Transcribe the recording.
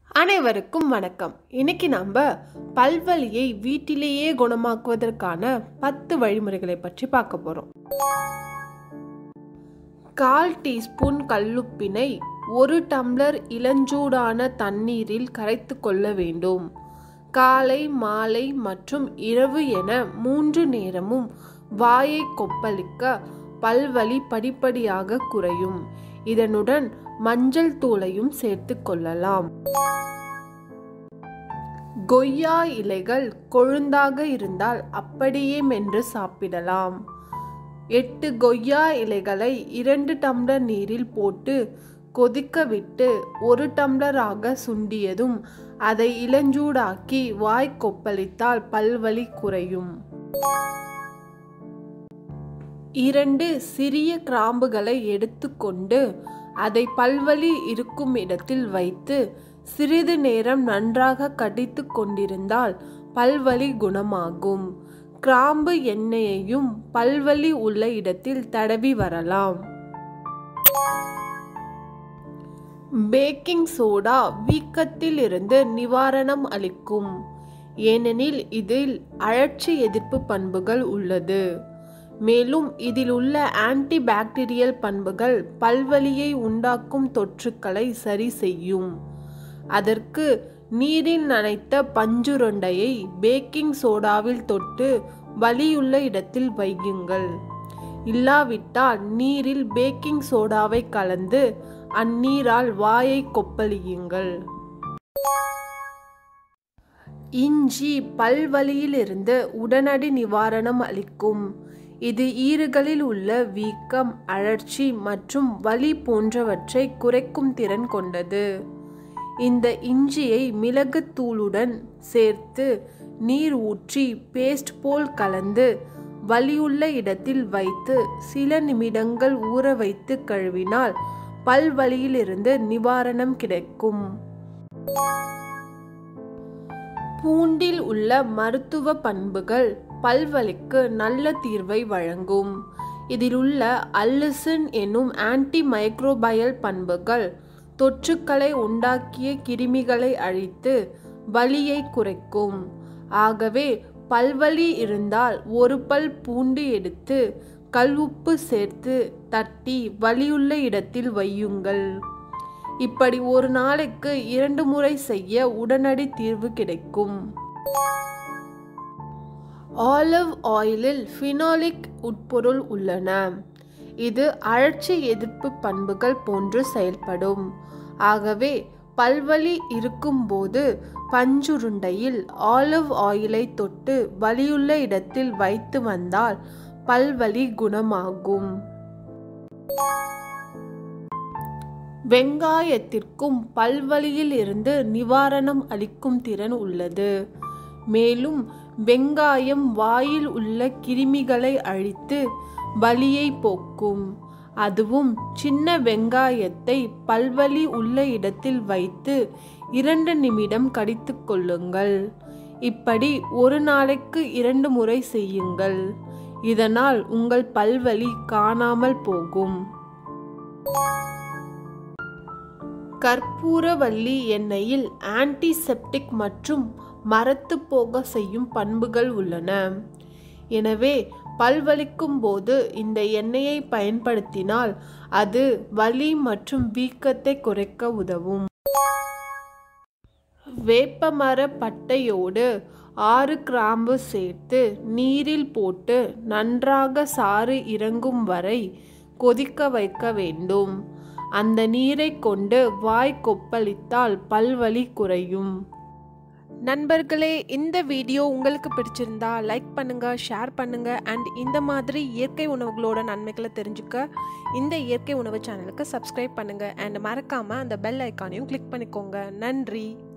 அனைவருக்கும் வணக்கம் இன்னைக்கு நம்ம பல்வலியை வீட்டிலேயே குணமாக்குவதற்கான பத்து வழிமுறைகளை பற்றி பார்க்க போறோம் கால் டீஸ்பூன் கல்லுப்பினை ஒரு டம்ளர் இளஞ்சூடான தண்ணீரில் கரைத்து கொள்ள வேண்டும் காலை மாலை மற்றும் இரவு என மூன்று நேரமும் வாயை கொப்பளிக்க பல்வலி படிப்படியாக குறையும் இதனுடன் மஞ்சள் தூளையும் சேர்த்து கொள்ளலாம் கொய்யா இலைகள் கொழுந்தாக இருந்தால் அப்படியே மென்று சாப்பிடலாம் எட்டு கொய்யா இலைகளை இரண்டு டம்ளர் நீரில் போட்டு கொதிக்க விட்டு ஒரு டம்ளராக சுண்டியதும் அதை இளஞ்சூடாக்கி வாய் கொப்பளித்தால் பல்வலி குறையும் இரண்டு சிறிய கிராம்புகளை எடுத்துக்கொண்டு அதை பல்வலி இருக்கும் இடத்தில் வைத்து சிறிது நேரம் நன்றாக கடித்து கொண்டிருந்தால் பல்வலி குணமாகும் கிராம்பு எண்ணெயையும் பல்வலி உள்ள இடத்தில் தடவி வரலாம் பேக்கிங் சோடா வீக்கத்தில் இருந்து நிவாரணம் அளிக்கும் ஏனெனில் இதில் அழற்சி எதிர்ப்பு பண்புகள் உள்ளது மேலும் இதில் உள்ள ஆன்டி பாக்டீரியல் பண்புகள் பல்வலியை உண்டாக்கும் தொற்றுக்களை சரி செய்யும் அதற்கு நீரில் நனைத்த பஞ்சுருண்டையை பேக்கிங் சோடாவில் தொட்டு வலியுள்ள இடத்தில் வையுங்கள் இல்லாவிட்டால் நீரில் பேக்கிங் சோடாவை கலந்து அந்நீரால் வாயை கொப்பளியுங்கள் இஞ்சி பல்வலியிலிருந்து உடனடி நிவாரணம் அளிக்கும் இது ஈறுகளில் உள்ள வீக்கம் அழற்சி மற்றும் வலி போன்றவற்றை குறைக்கும் திறன் கொண்டது இந்த இஞ்சியை மிளகு தூளுடன் சேர்த்து நீர் ஊற்றி பேஸ்ட் போல் கலந்து வலியுள்ள இடத்தில் வைத்து சில நிமிடங்கள் ஊற வைத்து கழுவினால் பல்வலியிலிருந்து நிவாரணம் கிடைக்கும் பூண்டில் உள்ள மருத்துவ பண்புகள் பல்வலிக்கு நல்ல தீர்வை வழங்கும் இதில் உள்ள அல்லிசின் எனும் ஆன்டி மைக்ரோபயல் பண்புகள் தொற்றுக்களை உண்டாக்கிய கிருமிகளை அழித்து வலியை குறைக்கும் ஆகவே பல்வலி இருந்தால் ஒரு பல் பூண்டு எடுத்து கல்உப்பு சேர்த்து தட்டி வலியுள்ள இடத்தில் வையுங்கள் இப்படி ஒரு நாளைக்கு இரண்டு முறை செய்ய உடனடி தீர்வு கிடைக்கும் ஆலிவ் ஆயிலில் ஃபினாலிக் உட்பொருள் உள்ளன இது அழற்சி எதிர்ப்பு பண்புகள் போன்று செயல்படும் ஆகவே பல்வலி இருக்கும்போது பஞ்சுருண்டையில் ஆலிவ் ஆயிலை தொட்டு வலியுள்ள இடத்தில் வைத்து வந்தால் பல்வலி குணமாகும் வெங்காயத்திற்கும் பல்வலியில் இருந்து நிவாரணம் அளிக்கும் திறன் உள்ளது மேலும் வெங்காயம் வாயில் உள்ள கிருமிகளை அழித்து வலியை போக்கும் அதுவும் சின்ன வெங்காயத்தை பல்வலி உள்ள இடத்தில் வைத்து இரண்டு நிமிடம் கடித்து கொள்ளுங்கள் இப்படி ஒரு நாளைக்கு இரண்டு முறை செய்யுங்கள் இதனால் உங்கள் பல்வலி காணாமல் போகும் கற்பூரவல்லி எண்ணெயில் ஆன்டிசெப்டிக் மற்றும் மரத்து போக செய்யும் பண்புகள் உள்ளன எனவே பல்வலிக்கும் போது இந்த எண்ணெயை பயன்படுத்தினால் அது வலி மற்றும் வீக்கத்தை குறைக்க உதவும் வேப்பமர பட்டையோடு ஆறு கிராம்பு சேர்த்து நீரில் போட்டு நன்றாக சாறு இறங்கும் வரை கொதிக்க வைக்க வேண்டும் அந்த நீரை கொண்டு வாய் கொப்பளித்தால் பல்வலி குறையும் நண்பர்களே இந்த வீடியோ உங்களுக்கு பிடிச்சிருந்தா லைக் பண்ணுங்க ஷேர் பண்ணுங்க அண்ட் இந்த மாதிரி இயற்கை உணவுகளோட நன்மைகளை தெரிஞ்சுக்க இந்த இயற்கை உணவு சேனலுக்கு சப்ஸ்கிரைப் பண்ணுங்க அண்ட் மறக்காம அந்த பெல் ஐக்கானையும் கிளிக் பண்ணிக்கோங்க நன்றி